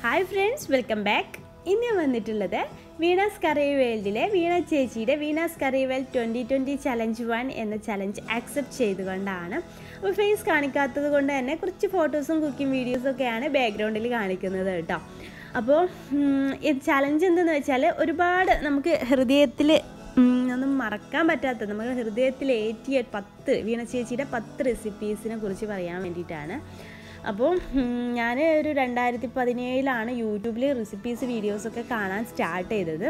hi friends welcome back ഇന്ന് ഞാൻ വന്നിട്ടുള്ളത് വീണാസ് കറി വേൾഡിലെ വീണ ചേച്ചിയുടെ Veena's curry world twenty twenty challenge one എന്ന ചലഞ്ച് ആക്സെപ്റ്റ് ചെയ്തുകൊണ്ടാണ് അപ്പോൾ ഫേസ് കാണിക്കാത്തത് കൊണ്ട് തന്നെ കുറച്ച് ഫോട്ടോസും കുക്കിംഗ് വീഡിയോസും ഒക്കെയാണ് ബാക്ക്ഗ്രൗണ്ടിൽ കാണിക്കുന്നത് കേട്ടോ അപ്പോൾ ഈ ചലഞ്ച് എന്തെന്ന് വെച്ചാൽ ഒരുപാട് നമുക്ക് ഹൃദയത്തിൽ ഒന്നും മറക്കാൻ പറ്റാത്ത നമ്മുടെ ഹൃദയത്തിൽ ഏറ്റിയ പത്ത് വീണ ചേച്ചിയുടെ പത്ത് റെസിപ്പീസിനെ കുറിച്ച് പറയാൻ വേണ്ടിയിട്ടാണ് അപ്പോൾ ഞാൻ ഒരു രണ്ടായിരത്തി പതിനേഴിലാണ് യൂട്യൂബിൽ റെസിപ്പീസ് വീഡിയോസൊക്കെ കാണാൻ സ്റ്റാർട്ട് ചെയ്തത്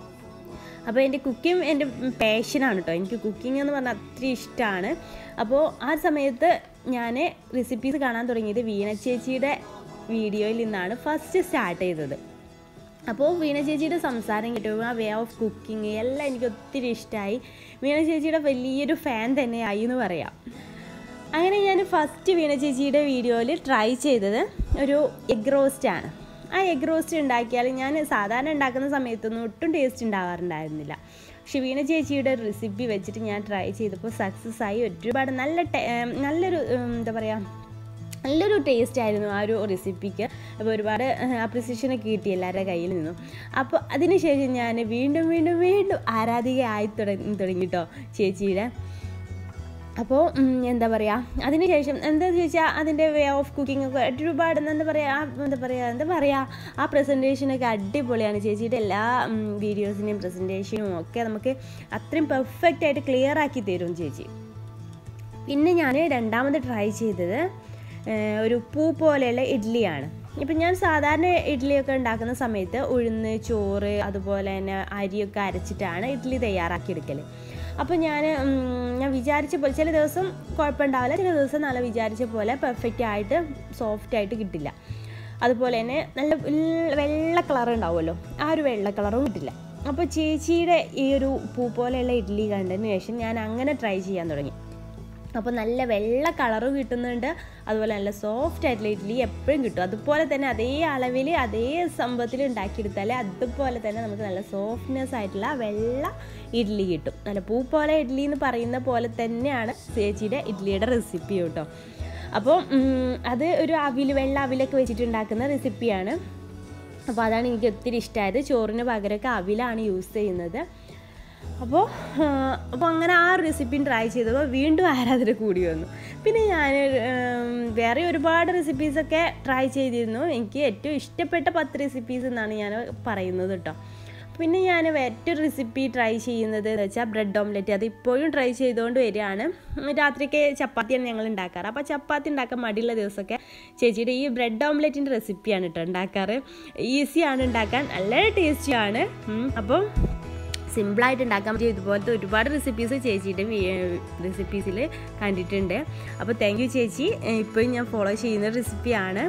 അപ്പോൾ എൻ്റെ കുക്കിംഗ് എൻ്റെ പാഷനാണ് കേട്ടോ എനിക്ക് കുക്കിംഗ് എന്ന് പറഞ്ഞാൽ അത്രയും ഇഷ്ടമാണ് അപ്പോൾ ആ സമയത്ത് ഞാൻ റെസിപ്പീസ് കാണാൻ തുടങ്ങിയത് വീണ ചേച്ചിയുടെ വീഡിയോയിൽ നിന്നാണ് ഫസ്റ്റ് സ്റ്റാർട്ട് ചെയ്തത് അപ്പോൾ വീണ ചേച്ചിയുടെ സംസാരം കിട്ടും ആ വേ ഓഫ് കുക്കിംഗ് എല്ലാം എനിക്ക് ഒത്തിരി ഇഷ്ടമായി വീണ ചേച്ചിയുടെ വലിയൊരു ഫാൻ തന്നെയായി എന്ന് പറയാം അങ്ങനെ ഞാൻ ഫസ്റ്റ് വീണ ചേച്ചിയുടെ വീഡിയോയിൽ ട്രൈ ചെയ്തത് ഒരു എഗ് റോസ്റ്റാണ് ആ എഗ് റോസ്റ്റ് ഉണ്ടാക്കിയാൽ ഞാൻ സാധാരണ ഉണ്ടാക്കുന്ന സമയത്തൊന്നും ഒട്ടും ടേസ്റ്റ് ഉണ്ടാവാറുണ്ടായിരുന്നില്ല പക്ഷെ വീണ ചേച്ചിയുടെ റെസിപ്പി വെച്ചിട്ട് ഞാൻ ട്രൈ ചെയ്തപ്പോൾ സക്സസ് ആയി ഒരുപാട് നല്ല നല്ലൊരു എന്താ പറയുക നല്ലൊരു ടേസ്റ്റ് ആയിരുന്നു ആ ഒരു റെസിപ്പിക്ക് അപ്പോൾ ഒരുപാട് അപ്രിസിയേഷനൊക്കെ കിട്ടി എല്ലാവരുടെ കയ്യിൽ നിന്നും അപ്പോൾ അതിനുശേഷം ഞാൻ വീണ്ടും വീണ്ടും വീണ്ടും ആരാധികയായി തുടങ്ങി തുടങ്ങിട്ടോ ചേച്ചിയുടെ അപ്പോൾ എന്താ പറയുക അതിനുശേഷം എന്താണെന്ന് ചോദിച്ചാൽ അതിൻ്റെ വേ ഓഫ് കുക്കിംഗ് ഒക്കെ ഒരുപാട് എന്താ പറയുക എന്താ പറയുക എന്താ പറയുക ആ പ്രസൻറ്റേഷനൊക്കെ അടിപൊളിയാണ് ചേച്ചിയുടെ എല്ലാ വീഡിയോസിൻ്റെയും പ്രസൻറ്റേഷനും ഒക്കെ നമുക്ക് അത്രയും പെർഫെക്റ്റ് ആയിട്ട് ക്ലിയർ ആക്കി തരും ചേച്ചി പിന്നെ ഞാൻ രണ്ടാമത് ട്രൈ ചെയ്തത് ഒരു പൂ പോലെയുള്ള ഇഡ്ഡലിയാണ് ഇപ്പം ഞാൻ സാധാരണ ഇഡ്ഡലിയൊക്കെ ഉണ്ടാക്കുന്ന സമയത്ത് ഉഴുന്ന് ചോറ് അതുപോലെ തന്നെ അരിയൊക്കെ അരച്ചിട്ടാണ് ഇഡ്ഡലി തയ്യാറാക്കിയെടുക്കൽ അപ്പോൾ ഞാൻ ഞാൻ വിചാരിച്ച പോലെ ചില ദിവസം കുഴപ്പമുണ്ടാവില്ല ചില ദിവസം നല്ല വിചാരിച്ച പോലെ പെർഫെക്റ്റ് ആയിട്ട് സോഫ്റ്റ് ആയിട്ട് കിട്ടില്ല അതുപോലെ തന്നെ നല്ല വെള്ള കളർ ഉണ്ടാവുമല്ലോ ആ ഒരു വെള്ള കളറും കിട്ടില്ല അപ്പോൾ ചേച്ചിയുടെ ഈ ഒരു പൂ പോലെയുള്ള ഇഡ്ഡലി കണ്ടതിന് ശേഷം ഞാൻ അങ്ങനെ ട്രൈ ചെയ്യാൻ തുടങ്ങി അപ്പോൾ നല്ല വെള്ള കളറും കിട്ടുന്നുണ്ട് അതുപോലെ നല്ല സോഫ്റ്റ് ആയിട്ടുള്ള ഇഡ്ഡലി എപ്പോഴും കിട്ടും അതുപോലെ തന്നെ അതേ അളവിൽ അതേ സംഭവത്തിൽ ഉണ്ടാക്കിയെടുത്താൽ അതുപോലെ തന്നെ നമുക്ക് നല്ല സോഫ്റ്റ്നെസ് ആയിട്ടുള്ള വെള്ള ഇഡ്ഡലി കിട്ടും നല്ല പൂ പോലെ ഇഡ്ഡലി എന്ന് പറയുന്ന പോലെ തന്നെയാണ് ചേച്ചിയുടെ ഇഡ്ഡലിയുടെ റെസിപ്പി കേട്ടോ അപ്പോൾ അത് ഒരു അവിൽ വെള്ള അവിലൊക്കെ വെച്ചിട്ടുണ്ടാക്കുന്ന റെസിപ്പിയാണ് അപ്പോൾ അതാണ് എനിക്ക് ഒത്തിരി ഇഷ്ടമായത് ചോറിന് പകരമൊക്കെ അവിലാണ് യൂസ് ചെയ്യുന്നത് അപ്പോൾ അപ്പോൾ അങ്ങനെ ആ റെസിപ്പിയും ട്രൈ ചെയ്തപ്പോൾ വീണ്ടും ആരാധന കൂടി വന്നു പിന്നെ ഞാൻ വേറെ ഒരുപാട് റെസിപ്പീസൊക്കെ ട്രൈ ചെയ്തിരുന്നു എനിക്ക് ഏറ്റവും ഇഷ്ടപ്പെട്ട പത്ത് റെസിപ്പീസ് എന്നാണ് ഞാൻ പറയുന്നത് കേട്ടോ പിന്നെ ഞാൻ മറ്റൊരു റെസിപ്പി ട്രൈ ചെയ്യുന്നത് എന്ന് വെച്ചാൽ ബ്രെഡ് ഓംലെറ്റ് അത് ഇപ്പോഴും ട്രൈ ചെയ്തുകൊണ്ട് വരികയാണ് രാത്രിക്ക് ചപ്പാത്തിയാണ് ഞങ്ങൾ ഉണ്ടാക്കാറ് അപ്പോൾ ചപ്പാത്തി ഉണ്ടാക്കാൻ മടിയുള്ള ദിവസമൊക്കെ ചേച്ചിയുടെ ഈ ബ്രെഡ് ഓംലെറ്റിൻ്റെ റെസിപ്പിയാണ് കേട്ടോ ഉണ്ടാക്കാറ് ഈസിയാണ് ഉണ്ടാക്കാൻ നല്ല ടേസ്റ്റിയാണ് അപ്പം സിമ്പിളായിട്ട് ഉണ്ടാക്കാൻ പറ്റിയ ഇതുപോലത്തെ ഒരുപാട് റെസിപ്പീസ് ചേച്ചിയുടെ റെസിപ്പീസിൽ കണ്ടിട്ടുണ്ട് അപ്പോൾ താങ്ക് യു ചേച്ചി ഇപ്പോഴും ഞാൻ ഫോളോ ചെയ്യുന്ന റെസിപ്പിയാണ്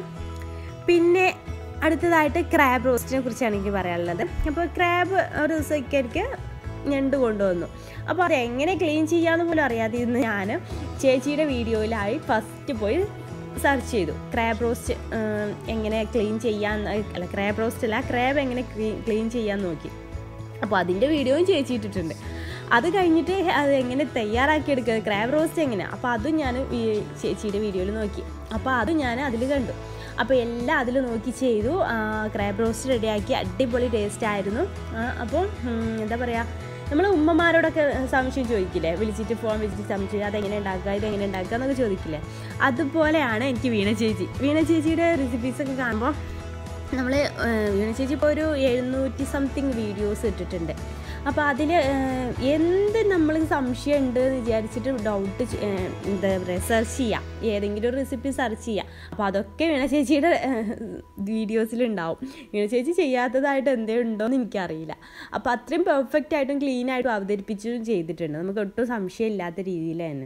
പിന്നെ അടുത്തതായിട്ട് ക്രാബ് റോസ്റ്റിനെ കുറിച്ചാണ് എനിക്ക് പറയാനുള്ളത് അപ്പോൾ ക്രാബ് ഒരു ദിവസമൊക്കെ എനിക്ക് ഞണ്ട് കൊണ്ടുവന്നു അപ്പോൾ അത് എങ്ങനെ ക്ലീൻ ചെയ്യാമെന്ന് പോലും അറിയാതെ ഇരുന്ന് ഞാൻ ചേച്ചിയുടെ വീഡിയോയിലായി ഫസ്റ്റ് പോയി സെർച്ച് ചെയ്തു ക്രാബ് റോസ്റ്റ് എങ്ങനെ ക്ലീൻ ചെയ്യാൻ അല്ല ക്രാബ് റോസ്റ്റ് അല്ല ക്രാബ് എങ്ങനെ ക്ലീൻ ചെയ്യാൻ നോക്കി അപ്പോൾ അതിൻ്റെ വീഡിയോയും ചേച്ചി ഇട്ടിട്ടുണ്ട് അത് കഴിഞ്ഞിട്ട് അത് എങ്ങനെ തയ്യാറാക്കിയെടുക്കുക ക്രാബ് റോസ്റ്റ് എങ്ങനെയാണ് അപ്പോൾ അതും ഞാൻ ചേച്ചിയുടെ വീഡിയോയിൽ നോക്കി അപ്പോൾ അതും ഞാൻ അതിൽ കണ്ടു അപ്പോൾ എല്ലാം അതിൽ നോക്കി ചെയ്തു ക്രാബ് റോസ്റ്റ് റെഡിയാക്കി അടിപൊളി ടേസ്റ്റ് ആയിരുന്നു അപ്പോൾ എന്താ പറയുക നമ്മൾ ഉമ്മമാരോടൊക്കെ സംശയം ചോദിക്കില്ലേ വിളിച്ചിട്ട് ഫോൺ വിളിച്ചിട്ട് സംശയം അതെങ്ങനെ ഉണ്ടാക്കുക ഇതെങ്ങനെ ഉണ്ടാക്കുക എന്നൊക്കെ ചോദിക്കില്ലേ അതുപോലെയാണ് എനിക്ക് വീണ ചേച്ചി വീണ ചേച്ചിയുടെ റെസിപ്പീസൊക്കെ കാണുമ്പോൾ നമ്മൾ വീണ ചേച്ചി ഇപ്പോൾ ഒരു എഴുന്നൂറ്റി സംതിങ് വീഡിയോസ് ഇട്ടിട്ടുണ്ട് അപ്പോൾ അതിൽ എന്ത് നമ്മൾ സംശയം ഉണ്ട് എന്ന് വിചാരിച്ചിട്ട് ഡൗട്ട് എന്താ പറയുക സെർച്ച് ചെയ്യാം ഏതെങ്കിലും ഒരു റെസിപ്പി സെർച്ച് ചെയ്യാം അപ്പോൾ അതൊക്കെ വീണ ചേച്ചിയുടെ വീഡിയോസിലുണ്ടാവും വീണ ചേച്ചി ചെയ്യാത്തതായിട്ട് എന്തേ ഉണ്ടോയെന്ന് എനിക്കറിയില്ല അപ്പോൾ അത്രയും പെർഫെക്റ്റ് ആയിട്ടും ക്ലീൻ ആയിട്ടും അവതരിപ്പിച്ചും ചെയ്തിട്ടുണ്ട് നമുക്ക് ഒട്ടും സംശയമില്ലാത്ത രീതിയിൽ തന്നെ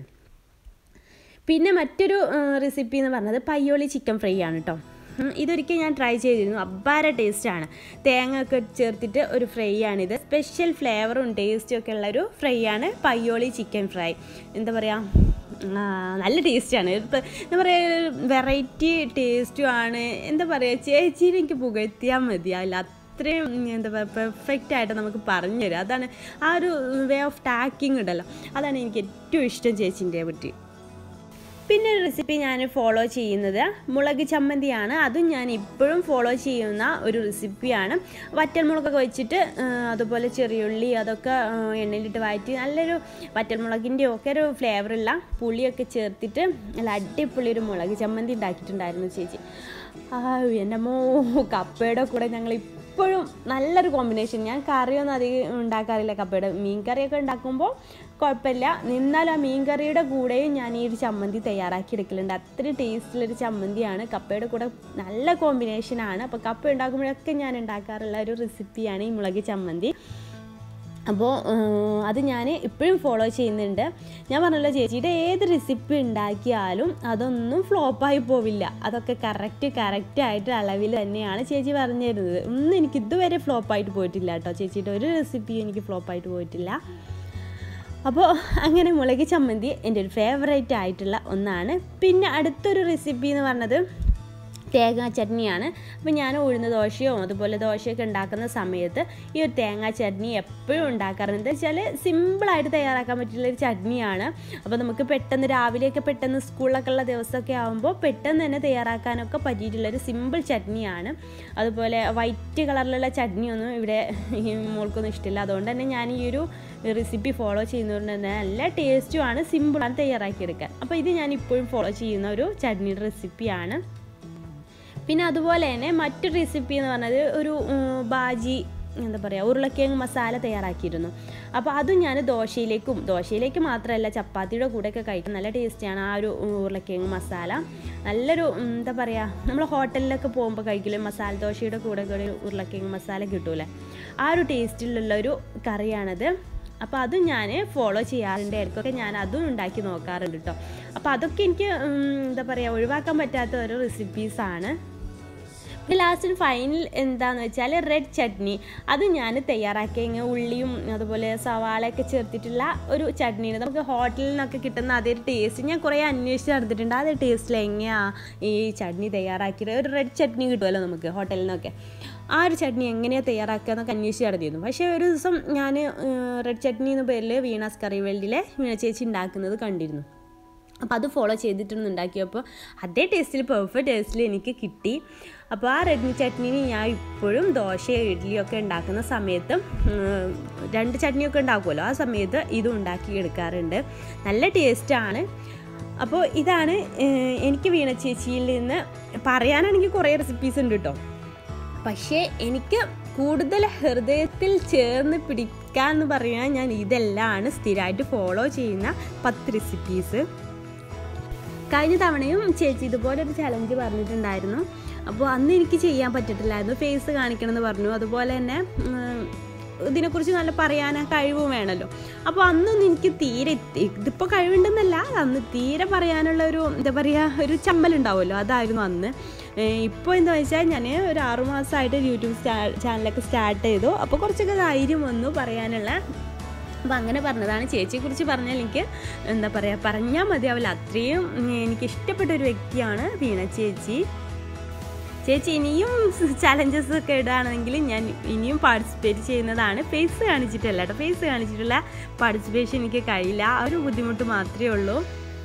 പിന്നെ മറ്റൊരു റെസിപ്പി എന്ന് പറഞ്ഞത് പയ്യോളി ചിക്കൻ ഫ്രൈ ആണ് കേട്ടോ ഇതൊരിക്കൽ ഞാൻ ട്രൈ ചെയ്തിരുന്നു അബ്ബാര ടേസ്റ്റാണ് തേങ്ങ ഒക്കെ ചേർത്തിട്ട് ഒരു ഫ്രൈ ആണിത് സ്പെഷ്യൽ ഫ്ലേവറും ടേസ്റ്റും ഒക്കെ ഉള്ള ഒരു ഫ്രൈ ആണ് പയ്യോളി ചിക്കൻ ഫ്രൈ എന്താ പറയുക നല്ല ടേസ്റ്റാണ് എന്താ പറയുക വെറൈറ്റി ടേസ്റ്റും ആണ് എന്താ പറയുക ചേച്ചീനെ എനിക്ക് പുകഴ്ത്തിയാൽ മതിയാവില്ല അത്രയും എന്താ പറയുക പെർഫെക്റ്റ് ആയിട്ട് നമുക്ക് പറഞ്ഞു തരും അതാണ് ആ ഒരു വേ ഓഫ് ടാക്കിങ് ഉണ്ടല്ലോ അതാണ് എനിക്ക് ഏറ്റവും ഇഷ്ടം ചേച്ചീൻ്റെ പറ്റി പിന്നെ ഒരു റെസിപ്പി ഞാൻ ഫോളോ ചെയ്യുന്നത് മുളക് ചമ്മന്തിയാണ് അതും ഞാൻ ഇപ്പോഴും ഫോളോ ചെയ്യുന്ന ഒരു റെസിപ്പിയാണ് വറ്റൽമുളകൊക്കെ വെച്ചിട്ട് ആ, അതുപോലെ ചെറിയുള്ളി അതൊക്കെ ആ, എണ്ണയിലിട്ട് വഴറ്റി നല്ലൊരു വറ്റൽമുളകിൻ്റെ ഒക്കെ ഒരു ഫ്ലേവറുള്ള പുളിയൊക്കെ ചേർത്തിട്ട് നല്ല അടിപൊളി ഒരു മുളക് ചമ്മന്തി ഉണ്ടാക്കിയിട്ടുണ്ടായിരുന്നു ചേച്ചി ആ എൻ്റെ മോ കപ്പയുടെ കൂടെ ഞങ്ങൾ ഇപ്പോഴും നല്ലൊരു കോമ്പിനേഷൻ ഞാൻ കറിയൊന്നും അധികം ഉണ്ടാക്കാറില്ല കപ്പയുടെ മീൻ കറിയൊക്കെ ഉണ്ടാക്കുമ്പോൾ കുഴപ്പമില്ല എന്നാലും ആ മീൻ കറിയുടെ കൂടെയും ഞാൻ ഈ ഒരു ചമ്മന്തി തയ്യാറാക്കി എടുക്കലുണ്ട് അത്രയും ടേസ്റ്റിലൊരു ചമ്മന്തിയാണ് കപ്പയുടെ കൂടെ നല്ല കോമ്പിനേഷനാണ് അപ്പോൾ കപ്പ ഉണ്ടാക്കുമ്പോഴൊക്കെ ഞാൻ ഉണ്ടാക്കാറുള്ള ഒരു റെസിപ്പിയാണ് ഈ മുളക് ചമ്മന്തി അപ്പോൾ അത് ഞാൻ ഇപ്പോഴും ഫോളോ ചെയ്യുന്നുണ്ട് ഞാൻ പറഞ്ഞല്ലോ ചേച്ചിയുടെ ഏത് റെസിപ്പി ഉണ്ടാക്കിയാലും അതൊന്നും ഫ്ലോപ്പായി പോവില്ല അതൊക്കെ കറക്റ്റ് കറക്റ്റ് ആയിട്ട് അളവിൽ തന്നെയാണ് ചേച്ചി പറഞ്ഞു തരുന്നത് ഒന്നും എനിക്ക് ഇതുവരെ ഫ്ലോപ്പായിട്ട് പോയിട്ടില്ല കേട്ടോ ചേച്ചിയുടെ ഒരു റെസിപ്പി എനിക്ക് ഫ്ലോപ്പായിട്ട് പോയിട്ടില്ല അപ്പോൾ അങ്ങനെ മുളക് ചമ്മന്തി എൻ്റെ ഒരു ഫേവറേറ്റ് ആയിട്ടുള്ള ഒന്നാണ് പിന്നെ അടുത്തൊരു റെസിപ്പി എന്ന് പറഞ്ഞത് തേങ്ങാ ചട്നിയാണ് അപ്പോൾ ഞാൻ ഉഴുന്ന ദോശയോ അതുപോലെ ദോശയൊക്കെ ഉണ്ടാക്കുന്ന സമയത്ത് ഈ ഒരു തേങ്ങാ ചട്നി എപ്പോഴും ഉണ്ടാക്കാറുണ്ട് എന്താ വെച്ചാൽ സിമ്പിളായിട്ട് തയ്യാറാക്കാൻ പറ്റുള്ള ഒരു ചട്നിയാണ് അപ്പോൾ നമുക്ക് പെട്ടെന്ന് രാവിലെയൊക്കെ പെട്ടെന്ന് സ്കൂളിലൊക്കെ ഉള്ള ദിവസമൊക്കെ ആകുമ്പോൾ പെട്ടെന്ന് തന്നെ തയ്യാറാക്കാനൊക്കെ പറ്റിയിട്ടുള്ളൊരു സിമ്പിൾ ചട്നിയാണ് അതുപോലെ വൈറ്റ് കളറിലുള്ള ചട്നിയൊന്നും ഇവിടെ ഈ മോൾക്കൊന്നും ഇഷ്ടമില്ല അതുകൊണ്ട് തന്നെ ഞാൻ ഈ ഒരു റെസിപ്പി ഫോളോ ചെയ്യുന്നതുകൊണ്ട് തന്നെ നല്ല ടേസ്റ്റുമാണ് സിമ്പിളാണ് തയ്യാറാക്കിയെടുക്കാൻ അപ്പോൾ ഇത് ഞാൻ ഇപ്പോഴും ഫോളോ ചെയ്യുന്ന ഒരു ചട്നിയുടെ റെസിപ്പിയാണ് പിന്നെ അതുപോലെ തന്നെ മറ്റൊരു റെസിപ്പി എന്ന് പറഞ്ഞത് ഒരു ഉം, ബാജി എന്താ പറയുക ഉരുളക്കിഴങ്ങ് മസാല തയ്യാറാക്കിയിരുന്നു അപ്പോൾ അതും ഞാൻ ദോശയിലേക്കും ദോശയിലേക്ക് മാത്രമല്ല ചപ്പാത്തിയുടെ കൂടെയൊക്കെ കഴിക്കും നല്ല ടേസ്റ്റിയാണ് ആ ഒരു ഉം, ഉരുളക്കിഴങ്ങ് മസാല നല്ലൊരു ഉം, എന്താ പറയുക നമ്മൾ ഹോട്ടലിലൊക്കെ പോകുമ്പോൾ കഴിക്കില്ലേ മസാല ദോശയുടെ കൂടെ കൂടെ ഒരു ഉരുളക്കിഴങ്ങ് മസാല കിട്ടൂലേ ആ ഒരു ടേസ്റ്റിലുള്ള ഒരു കറിയാണത് അപ്പോൾ അതും ഞാൻ ഫോളോ ചെയ്യാറുണ്ട് ഇടയ്ക്കൊക്കെ ഞാൻ അതും ഉണ്ടാക്കി നോക്കാറുണ്ട് കേട്ടോ അപ്പോൾ അതൊക്കെ എനിക്ക് ഉം, എന്താ പറയുക ഒഴിവാക്കാൻ പറ്റാത്ത ഓരോ റെസിപ്പീസാണ് പിന്നെ ലാസ്റ്റ് ഫൈനൽ എന്താന്ന് വെച്ചാൽ റെഡ് ചട്നി അത് ഞാൻ തയ്യാറാക്കിയ ഇങ്ങനെ ഉള്ളിയും അതുപോലെ സവാളയൊക്കെ ചേർത്തിട്ടുള്ള ഒരു ചട്നിയാണ് നമുക്ക് ഹോട്ടലിൽ നിന്നൊക്കെ കിട്ടുന്ന അതേ ടേസ്റ്റ് ഞാൻ കുറേ അന്വേഷിച്ച് നടന്നിട്ടുണ്ട് അതേ ടേസ്റ്റിൽ എങ്ങനെയാണ് ഈ ചട്നി തയ്യാറാക്കിയത് ഒരു റെഡ് ചട്നി കിട്ടുമല്ലോ നമുക്ക് ഹോട്ടലിൽ നിന്നൊക്കെ ആ ഒരു ചട്നി എങ്ങനെയാണ് തയ്യാറാക്കുക എന്നൊക്കെ അന്വേഷിച്ച് നടത്തിയിരുന്നു പക്ഷേ ഒരു ദിവസം ഞാൻ റെഡ് ചട്നി എന്ന പേരിൽ വീണാസ് കറി വേൾഡിലെ വീണ ചേച്ചി ഉണ്ടാക്കുന്നത് കണ്ടിരുന്നു അപ്പോൾ അത് ഫോളോ ചെയ്തിട്ടൊന്ന് ഉണ്ടാക്കിയപ്പോൾ അതേ ടേസ്റ്റിൽ പെർഫെക്റ്റ് ടേസ്റ്റിൽ എനിക്ക് കിട്ടി അപ്പോൾ ആ റെഡ്മി ചട്നി ഞാൻ ഇപ്പോഴും ദോശയോ ഇഡ്ഡലിയോ ഒക്കെ ഉണ്ടാക്കുന്ന സമയത്ത് ഉം, രണ്ട് ചട്നിയൊക്കെ ഉണ്ടാക്കുമല്ലോ ആ സമയത്ത് ഇതും ഉണ്ടാക്കി എടുക്കാറുണ്ട് നല്ല ടേസ്റ്റാണ് അപ്പോൾ ഇതാണ് ഏഹ്, എനിക്ക് വീണ ചേച്ചിയിൽ നിന്ന് പറയാനാണെങ്കിൽ കുറേ റെസിപ്പീസ് ഉണ്ട് കേട്ടോ പക്ഷേ എനിക്ക് കൂടുതൽ ഹൃദയത്തിൽ ചേർന്ന് പിടിക്കാൻ എന്ന് പറയാൻ ഞാൻ ഇതെല്ലാമാണ് സ്ഥിരമായിട്ട് ഫോളോ ചെയ്യുന്ന പത്ത് റെസിപ്പീസ് കഴിഞ്ഞ തവണയും ചേച്ചി ഇതുപോലെ ഒരു ചലഞ്ച് പറഞ്ഞിട്ടുണ്ടായിരുന്നു അപ്പോൾ അന്ന് എനിക്ക് ചെയ്യാൻ പറ്റിട്ടില്ലായിരുന്നു ഫേസ് കാണിക്കണം എന്ന് പറഞ്ഞു അതുപോലെ തന്നെ ഉം, ഇതിനെക്കുറിച്ച് നല്ല പറയാൻ കഴിവും വേണമല്ലോ അപ്പോൾ അന്നൊന്നും എനിക്ക് തീരെ ഇതിപ്പോൾ കഴിവുണ്ടെന്നല്ല അന്ന് തീരെ പറയാനുള്ള ഒരു എന്താ പറയുക ഒരു ചമ്മലുണ്ടാവുമല്ലോ അതായിരുന്നു അന്ന് ഇപ്പോൾ എന്താ വെച്ചാൽ ഞാൻ ഒരു ആറുമാസമായിട്ട് യൂട്യൂബ് ചാനലൊക്കെ സ്റ്റാർട്ട് ചെയ്തു അപ്പോൾ കുറച്ചൊക്കെ ധൈര്യം വന്നു പറയാനുള്ള അപ്പോൾ അങ്ങനെ പറഞ്ഞതാണ് ചേച്ചിയെക്കുറിച്ച് പറഞ്ഞാൽ എനിക്ക് എന്താ പറയുക പറഞ്ഞാൽ മതിയാവില്ല അത്രയും ഉം, എനിക്ക് ഇഷ്ടപ്പെട്ട ഒരു വ്യക്തിയാണ് വീണ ചേച്ചി ചേച്ചി ഇനിയും ചലഞ്ചസ് ഒക്കെ ഇടുകയാണെങ്കിൽ ഞാൻ ഇനിയും പാർട്ടിസിപ്പേറ്റ് ചെയ്യുന്നതാണ് ഫേസ് കാണിച്ചിട്ടല്ല കേട്ടോ ഫേസ് കാണിച്ചിട്ടുള്ള പാർട്ടിസിപ്പേഷൻ എനിക്ക് കഴിയില്ല ആ ഒരു ബുദ്ധിമുട്ട് മാത്രമേ ഉള്ളൂ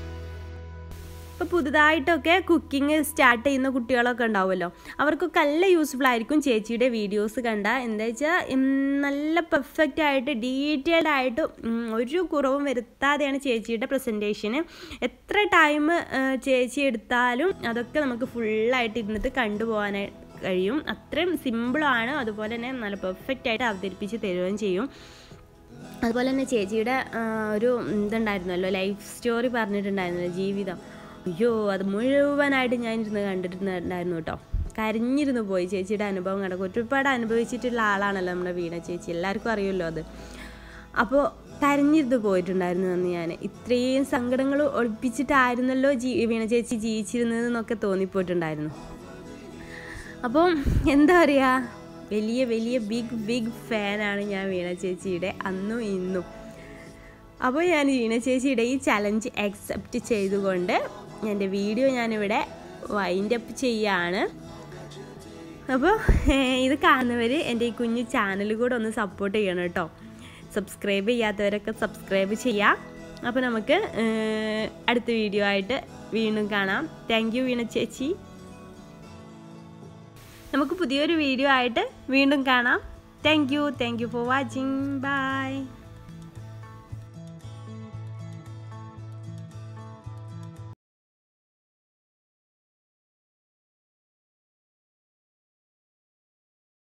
ഇപ്പോൾ പുതുതായിട്ടൊക്കെ കുക്കിംഗ് സ്റ്റാർട്ട് ചെയ്യുന്ന കുട്ടികളൊക്കെ ഉണ്ടാവുമല്ലോ അവർക്കൊക്കെ നല്ല യൂസ്ഫുൾ ആയിരിക്കും ചേച്ചിയുടെ വീഡിയോസ് കണ്ട എന്താ വെച്ചാൽ നല്ല പെർഫെക്റ്റ് ആയിട്ട് ഡീറ്റെയിൽഡ് ആയിട്ട് ഉം, ഒരു കുറവും വരുത്താതെയാണ് ചേച്ചിയുടെ പ്രസൻറ്റേഷന് എത്ര ടൈം ചേച്ചി എടുത്താലും അതൊക്കെ നമുക്ക് ഫുള്ളായിട്ട് ഇരുന്നിട്ട് കണ്ടുപോകാനായി കഴിയും അത്രയും സിമ്പിളാണ് അതുപോലെ തന്നെ നല്ല പെർഫെക്റ്റ് ആയിട്ട് അവതരിപ്പിച്ച് തരുകയും ചെയ്യും അതുപോലെ തന്നെ ചേച്ചിയുടെ ആ, ഒരു ഇതുണ്ടായിരുന്നല്ലോ ലൈഫ് സ്റ്റോറി പറഞ്ഞിട്ടുണ്ടായിരുന്നല്ലോ ജീവിതം അയ്യോ അത് മുഴുവനായിട്ട് ഞാൻ ഇരുന്ന് കണ്ടിട്ടുണ്ടായിരുന്നു കേട്ടോ കരഞ്ഞിരുന്നു പോയി ചേച്ചിയുടെ അനുഭവം കണ്ടപ്പോൾ ഒരുപാട് അനുഭവിച്ചിട്ടുള്ള ആളാണല്ലോ നമ്മുടെ വീണ ചേച്ചി എല്ലാവർക്കും അറിയുമല്ലോ അത് അപ്പോൾ കരഞ്ഞിരുന്ന് പോയിട്ടുണ്ടായിരുന്നു അന്ന് ഞാൻ ഇത്രയും സങ്കടങ്ങൾ ഒളിപ്പിച്ചിട്ടായിരുന്നല്ലോ ജീ വീണ ചേച്ചി ജീവിച്ചിരുന്നതെന്നൊക്കെ തോന്നിപ്പോയിട്ടുണ്ടായിരുന്നു അപ്പോൾ എന്താ പറയുക വലിയ വലിയ ബിഗ് ബിഗ് ഫാനാണ് ഞാൻ വീണ ചേച്ചിയുടെ അന്നും ഇന്നും അപ്പോൾ ഞാൻ വീണ ചേച്ചിയുടെ ഈ ചലഞ്ച് അക്സെപ്റ്റ് ചെയ്തുകൊണ്ട് എൻ്റെ വീഡിയോ ഞാനിവിടെ വൈൻഡ് അപ്പ് ചെയ്യാണ് അപ്പോൾ ഇത് കാണുന്നവർ എൻ്റെ ഈ കുഞ്ഞു ചാനൽ കൂടെ ഒന്ന് സപ്പോർട്ട് ചെയ്യണം കേട്ടോ സബ്സ്ക്രൈബ് ചെയ്യാത്തവരൊക്കെ സബ്സ്ക്രൈബ് ചെയ്യാം അപ്പോൾ നമുക്ക് ഏഹ്, അടുത്ത വീഡിയോ ആയിട്ട് വീണ്ടും കാണാം താങ്ക് യു വീണ ചേച്ചി നമുക്ക് പുതിയൊരു വീഡിയോ ആയിട്ട് വീണ്ടും കാണാം thank you thank you for watching by